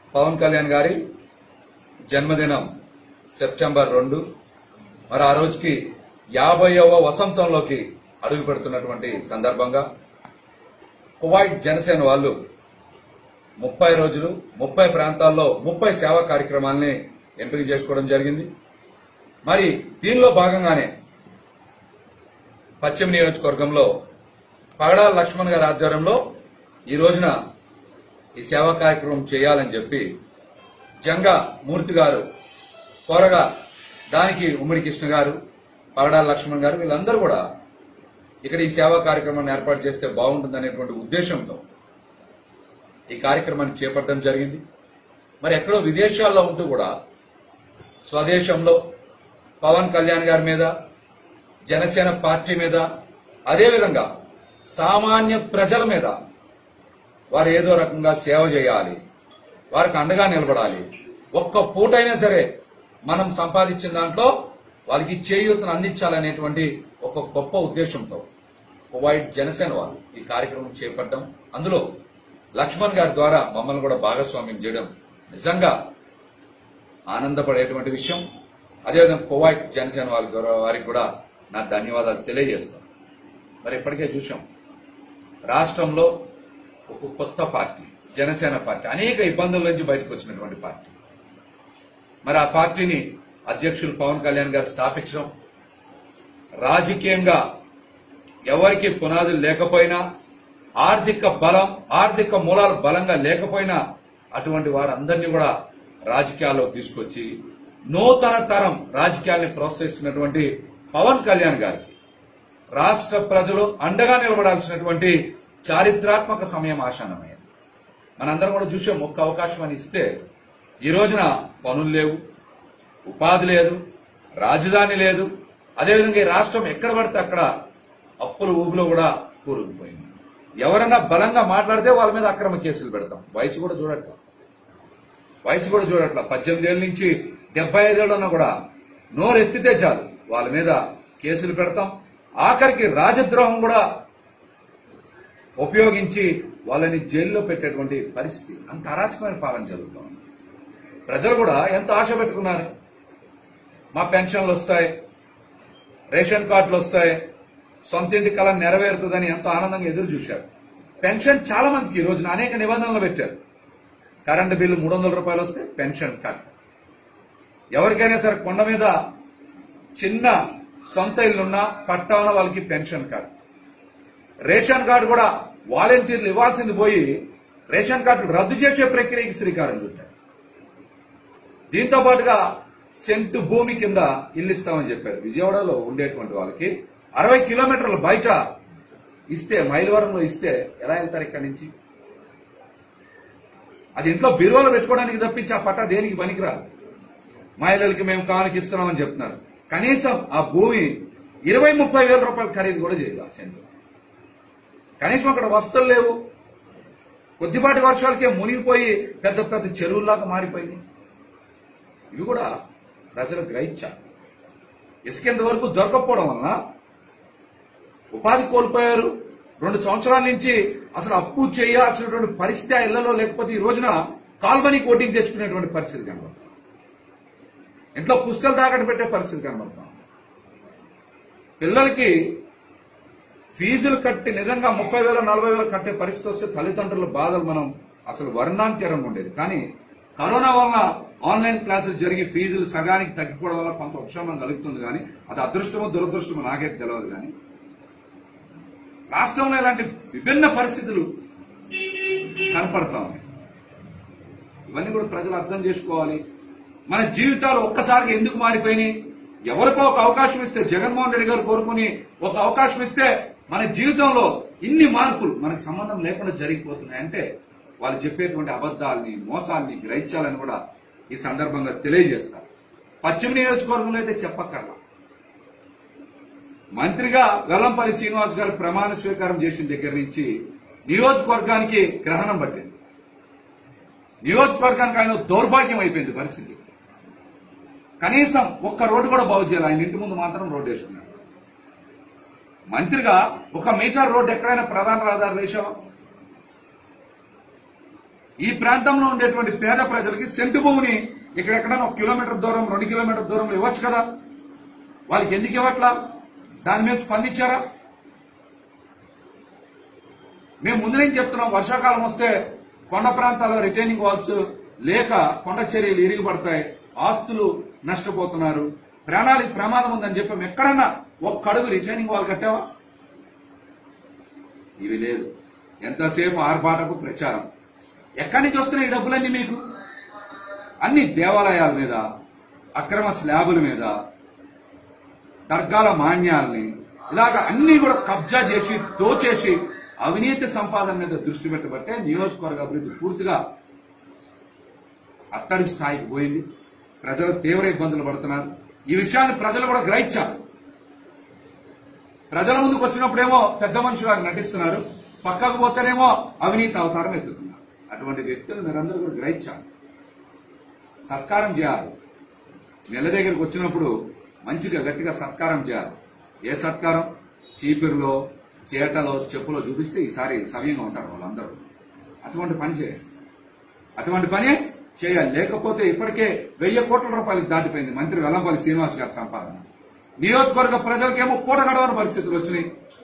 పవన్ కళ్యాణ్ గారి జన్మదినం సెప్టెంబర్ రెండు మరి ఆ రోజుకి యాభైవ వసంతంలోకి అడుగు పెడుతున్నటువంటి సందర్భంగా కువైట్ జనసేన వాళ్ళు ముప్పై రోజులు ముప్పై ప్రాంతాల్లో ముప్పై సేవా కార్యక్రమాల్ని ఎంపిక చేసుకోవడం జరిగింది మరి దీనిలో భాగంగానే పశ్చిమ నియోజకవర్గంలో పగడాల లక్ష్మణ్ గారి ఆధ్వర్యంలో ఈ రోజున ఈ సేవా కార్యక్రమం చేయాలని చెప్పి జంగా మూర్తి గారు కోరగా దానికి ఉమ్మడి కృష్ణ గారు పగడాల లక్ష్మణ్ గారు వీళ్ళందరూ కూడా ఇక్కడ ఈ సేవా కార్యక్రమాన్ని ఏర్పాటు చేస్తే బాగుంటుందనేటువంటి ఉద్దేశంతో ఈ కార్యక్రమాన్ని చేపట్టడం జరిగింది మరి ఎక్కడో విదేశాల్లో ఉంటూ కూడా స్వదేశంలో పవన్ కళ్యాణ్ గారి మీద జనసేన పార్టీ మీద అదేవిధంగా సామాన్య ప్రజల మీద వారు ఏదో రకంగా సేవ చేయాలి వారికి అండగా నిలబడాలి ఒక్క పూటైనా సరే మనం సంపాదించిన దాంట్లో వాళ్ళకి చేయూతను అందించాలనేటువంటి ఒక గొప్ప ఉద్దేశంతో కువైట్ జనసేన వాళ్ళు ఈ కార్యక్రమం చేపట్టడం అందులో లక్ష్మణ్ గారి ద్వారా మమ్మల్ని కూడా భాగస్వామ్యం చేయడం నిజంగా ఆనందపడేటువంటి విషయం అదేవిధంగా కువైట్ జనసేన వాళ్ళ ద్వారా వారికి కూడా నా ధన్యవాదాలు తెలియజేస్తాను మరి ఇప్పటికే చూసాం రాష్ట్రంలో ఒక కొత్త పార్టీ జనసేన పార్టీ అనేక ఇబ్బందుల నుంచి బయటకు వచ్చినటువంటి పార్టీ మరి ఆ పార్టీని అధ్యక్షులు పవన్ కళ్యాణ్ గారు స్థాపించడం రాజకీయంగా ఎవరికి పునాదులు లేకపోయినా ఆర్థిక బలం ఆర్థిక మూలాలు బలంగా లేకపోయినా అటువంటి వారందరినీ కూడా రాజకీయాల్లో తీసుకొచ్చి నూతన తరం రాజకీయాల్ని ప్రోత్సహిస్తున్నటువంటి పవన్ కళ్యాణ్ గారికి రాష్ట్ర ప్రజలు అండగా నిలబడాల్సినటువంటి చారిత్రాత్మక సమయం ఆశానమైంది మనందరం కూడా చూసాం ఒక్క అవకాశం అని ఇస్తే ఈ రోజున పనులు లేవు ఉపాధి లేదు రాజధాని లేదు అదేవిధంగా ఈ రాష్ట్రం ఎక్కడ పడితే అక్కడ అప్పుల ఊబిలో కూడా కూరుకుపోయింది ఎవరన్నా బలంగా మాట్లాడితే వాళ్ళ మీద అక్రమ కేసులు పెడతాం వయసు కూడా చూడట్లా వయసు కూడా చూడట్లా పద్దెనిమిది ఏళ్ళ నుంచి డెబ్బై ఐదేళ్ళన్నా కూడా నోరు ఎత్తితే చాలు వాళ్ళ మీద కేసులు పెడతాం ఆఖరికి రాజద్రోహం కూడా ఉపయోగించి వాళ్ళని జైల్లో పెట్టేటువంటి పరిస్థితి అంత అరాచకమైన పాలన జరుగుతోంది ప్రజలు కూడా ఎంత ఆశ పెట్టుకున్నారు మా పెన్షన్లు వస్తాయి రేషన్ కార్డులు వస్తాయి సొంత ఇంటి కళ నెరవేరుతుందని ఎంతో ఆనందంగా ఎదురు చూశారు పెన్షన్ చాలా మందికి ఈ రోజున అనేక నిబంధనలు పెట్టారు కరెంటు బిల్లు మూడు వందల రూపాయలు వస్తే పెన్షన్ కట్ ఎవరికైనా సరే కొండ మీద చిన్న సొంత ఇల్లున్నా పట్టా ఉన్న వాళ్ళకి పెన్షన్ కార్డు రేషన్ కార్డు కూడా వాలంటీర్లు ఇవ్వాల్సింది పోయి రేషన్ కార్డులు రద్దు చేసే ప్రక్రియకి శ్రీకారం చుట్టారు దీంతో పాటుగా సెంటు భూమి కింద ఇల్లు ఇస్తామని చెప్పారు విజయవాడలో ఉండేటువంటి వాళ్ళకి అరవై కిలోమీటర్ల బయట ఇస్తే మైలవరంలో ఇస్తే ఎలా వెళ్తారు ఇక్కడి నుంచి అది ఇంట్లో బీరువాలో పెట్టుకోవడానికి తప్పించి ఆ పట్ట దేనికి పనికిరాదు మహిళలకి మేము కానుక ఇస్తున్నామని చెప్తున్నారు కనీసం ఆ భూమి ఇరవై ముప్పై వేల రూపాయల ఖరీదు కూడా చేయాలి ఆ సెంటు కనీసం అక్కడ వస్తువులు లేవు కొద్దిపాటి వర్షాలకే మునిగిపోయి పెద్ద పెద్ద చెరువుల్లాగా మారిపోయింది ఇవి కూడా ప్రజలు గ్రహించారు ఇసుకెంత వరకు దొరకకపోవడం వలన ఉపాధి కోల్పోయారు రెండు సంవత్సరాల నుంచి అసలు అప్పు చేయాల్సినటువంటి పరిస్థితి ఆ ఇళ్లలో లేకపోతే ఈ రోజున కాల్బనీ కోటింగ్ తెచ్చుకునేటువంటి పరిస్థితి కనబడుతుంది ఇంట్లో పుస్తకాలు తాకట్టు పెట్టే పరిస్థితి కనబడుతుంది పిల్లలకి ఫీజులు కట్టి నిజంగా ముప్పై వేల నలభై వేలు కట్టే పరిస్థితి వస్తే తల్లిదండ్రుల బాధలు మనం అసలు వర్ణాంతరం ఉండేది కానీ కరోనా వలన ఆన్లైన్ క్లాసులు జరిగి ఫీజులు సగానికి తగ్గిపోవడం వల్ల కొంత ఉపశమనం కలుగుతుంది కానీ అది అదృష్టమో దురదృష్టమో నాకే తెలియదు కానీ రాష్ట్రంలో ఇలాంటి విభిన్న పరిస్థితులు కనపడతా ఉన్నాయి ఇవన్నీ కూడా ప్రజలు అర్థం చేసుకోవాలి మన జీవితాలు ఒక్కసారిగా ఎందుకు మారిపోయినాయి ఎవరికో ఒక అవకాశం ఇస్తే జగన్మోహన్ రెడ్డి గారు కోరుకుని ఒక అవకాశం ఇస్తే మన జీవితంలో ఇన్ని మార్పులు మనకు సంబంధం లేకుండా జరిగిపోతున్నాయి అంటే వాళ్ళు చెప్పేటువంటి అబద్దాలని మోసాలని గ్రహించాలని కూడా ఈ సందర్భంగా తెలియజేస్తారు పశ్చిమ నియోజకవర్గంలో అయితే చెప్పక్కర్లా మంత్రిగా వెల్లంపల్లి శ్రీనివాస్ గారు ప్రమాణ స్వీకారం చేసిన దగ్గర నుంచి నియోజకవర్గానికి గ్రహణం పట్టింది నియోజకవర్గానికి ఆయన దౌర్భాగ్యం అయిపోయింది పరిస్థితి కనీసం ఒక్క రోడ్డు కూడా బాగు చేయాలి ఆయన ఇంటి ముందు మాత్రం రోడ్డు వేసుకున్నాడు మంత్రిగా ఒక మీటర్ రోడ్డు ఎక్కడైనా ప్రధాన రహదారి వేసావా ఈ ప్రాంతంలో ఉండేటువంటి పేద ప్రజలకి సెంటు భూమిని ఇక్కడెక్కడైనా ఒక కిలోమీటర్ దూరం రెండు కిలోమీటర్ దూరంలో ఇవ్వచ్చు కదా వాళ్ళకి ఎందుకు ఇవ్వట్లా దాని మీద స్పందించారా మేము ముందు నుంచి చెప్తున్నాం వర్షాకాలం వస్తే కొండ ప్రాంతాల్లో రిటైనింగ్ వాల్స్ లేక కొండ చర్యలు ఇరిగిపడతాయి ఆస్తులు నష్టపోతున్నారు ప్రాణాలకు ప్రమాదం ఉందని చెప్పాం ఎక్కడన్నా ఒక్క అడుగు రిటైనింగ్ వాల్ కట్టావా ఇవి లేదు ఎంతసేపు ఆర్భాటపు ప్రచారం ఎక్కడి నుంచి వస్తున్నాయి ఈ డబ్బులన్నీ మీకు అన్ని దేవాలయాల మీద అక్రమ స్లాబుల మీద దర్గాల మాన్యాల్ని ఇలాగ అన్ని కూడా కబ్జా చేసి దోచేసి అవినీతి సంపాదన మీద దృష్టి పెట్టబట్టే నియోజకవర్గ అభివృద్ధి పూర్తిగా అట్టడి స్థాయికి పోయింది ప్రజలు తీవ్ర ఇబ్బందులు పడుతున్నారు ఈ విషయాన్ని ప్రజలు కూడా గ్రహించారు ప్రజల ముందుకు వచ్చినప్పుడేమో పెద్ద మనుషులాగా నటిస్తున్నారు పక్కకు పోతేనేమో అవినీతి అవతారం ఎత్తుతున్నారు అటువంటి వ్యక్తులు మీరందరూ కూడా గ్రహించాలి సత్కారం చేయాలి నెల దగ్గరికి వచ్చినప్పుడు మంచిగా గట్టిగా సత్కారం చేయాలి ఏ సత్కారం చీపిరిలో చేటలో చెప్పులో చూపిస్తే ఈసారి సవ్యంగా ఉంటారు వాళ్ళందరూ అటువంటి పని చేయాలి అటువంటి పని చేయాలి లేకపోతే ఇప్పటికే వెయ్యి కోట్ల రూపాయలకు దాటిపోయింది మంత్రి వెల్లంపల్లి శ్రీనివాస్ గారి సంపాదన నియోజకవర్గ ప్రజలకేమో పూట గడవని పరిస్థితులు వచ్చినాయి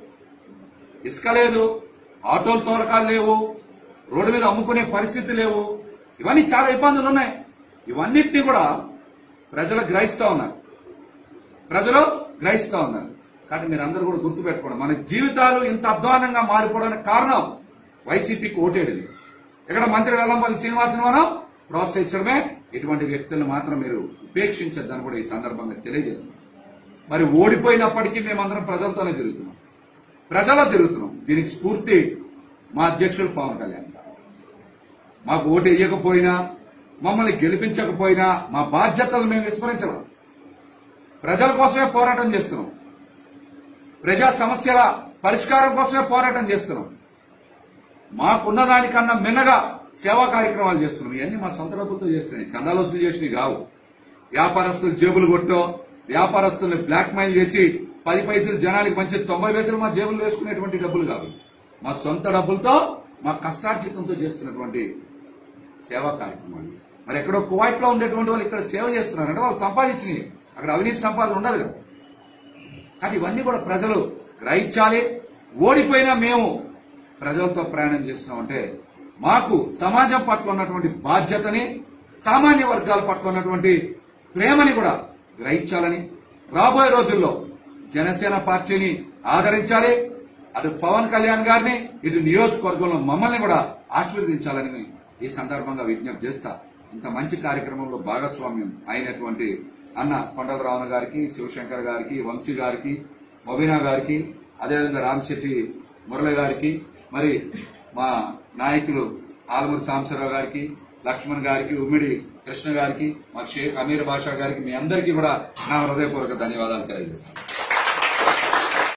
ఇసుక లేదు ఆటోలు తోలకాలు లేవు రోడ్డు మీద అమ్ముకునే పరిస్థితి లేవు ఇవన్నీ చాలా ఇబ్బందులు ఉన్నాయి ఇవన్నిటినీ కూడా ప్రజలు గ్రహిస్తా ఉన్నారు ప్రజలు గ్రహిస్తా ఉన్నారు కాబట్టి మీరు అందరూ కూడా గుర్తుపెట్టుకోండి మన జీవితాలు ఇంత అధ్వానంగా మారిపోవడానికి కారణం వైసీపీకి ఓటేడింది ఇక్కడ మంత్రి వెల్లంపల్లి శ్రీనివాసన్ మనం ప్రోత్సహించడమే ఇటువంటి వ్యక్తులను మాత్రం మీరు ఉపేక్షించొద్దని కూడా ఈ సందర్భంగా తెలియజేస్తున్నాం మరి ఓడిపోయినప్పటికీ మేమందరం ప్రజలతోనే తిరుగుతున్నాం ప్రజల్లో తిరుగుతున్నాం దీనికి స్ఫూర్తి మా అధ్యక్షుడు పవన్ కళ్యాణ్ గారు. మాకు ఓటు వేయకపోయినా మమ్మల్ని గెలిపించకపోయినా మా బాధ్యతలు మేము విస్మరించలేం ప్రజల కోసమే పోరాటం చేస్తున్నాం ప్రజా సమస్యల పరిష్కారం కోసమే పోరాటం చేస్తున్నాం మాకున్న దానికన్నా మిన్నగా సేవా కార్యక్రమాలు చేస్తున్నాం ఇవన్నీ మా సొంత డబ్బులతో చేస్తున్నాయి చందాలు వసూలు చేసినవి కావు వ్యాపారస్తులు జేబులు కొట్టో వ్యాపారస్తుల్ని బ్లాక్ మెయిల్ చేసి పది పైసలు జనానికి మంచి తొంభై పైసలు మా జేబులు వేసుకునేటువంటి డబ్బులు కావు మా సొంత డబ్బులతో మా కష్టార్జితంతో చేస్తున్నటువంటి సేవా కార్యక్రమాలు మరి ఎక్కడో కువైట్ లో ఉండేటువంటి వాళ్ళు ఇక్కడ సేవ చేస్తున్నారు అంటే వాళ్ళు సంపాదించినవి అక్కడ అవినీతి సంపాదన ఉండదు కదా కానీ ఇవన్నీ కూడా ప్రజలు గ్రహించాలి ఓడిపోయినా మేము ప్రజలతో ప్రయాణం చేస్తున్నాం అంటే మాకు సమాజం పట్ల ఉన్నటువంటి బాధ్యతని సామాన్య వర్గాల పట్ల ఉన్నటువంటి ప్రేమని కూడా గ్రహించాలని రాబోయే రోజుల్లో జనసేన పార్టీని ఆదరించాలి అటు పవన్ కళ్యాణ్ గారిని ఇటు నియోజకవర్గంలో మమ్మల్ని కూడా ఆశీర్వదించాలని ఈ సందర్భంగా విజ్ఞప్తి చేస్తా ఇంత మంచి కార్యక్రమంలో భాగస్వామ్యం అయినటువంటి అన్న కొండల రావణ గారికి శివశంకర్ గారికి వంశీ గారికి మొబీనా గారికి అదేవిధంగా రామశెట్టి మురళి గారికి మరి మా నాయకులు ఆలమూరి సాంబశివరావు గారికి లక్ష్మణ్ గారికి ఉమ్మిడి కృష్ణ గారికి మా షేక్ అమీర్ బాషా గారికి మీ అందరికీ కూడా నా హృదయపూర్వక ధన్యవాదాలు తెలియజేస్తాను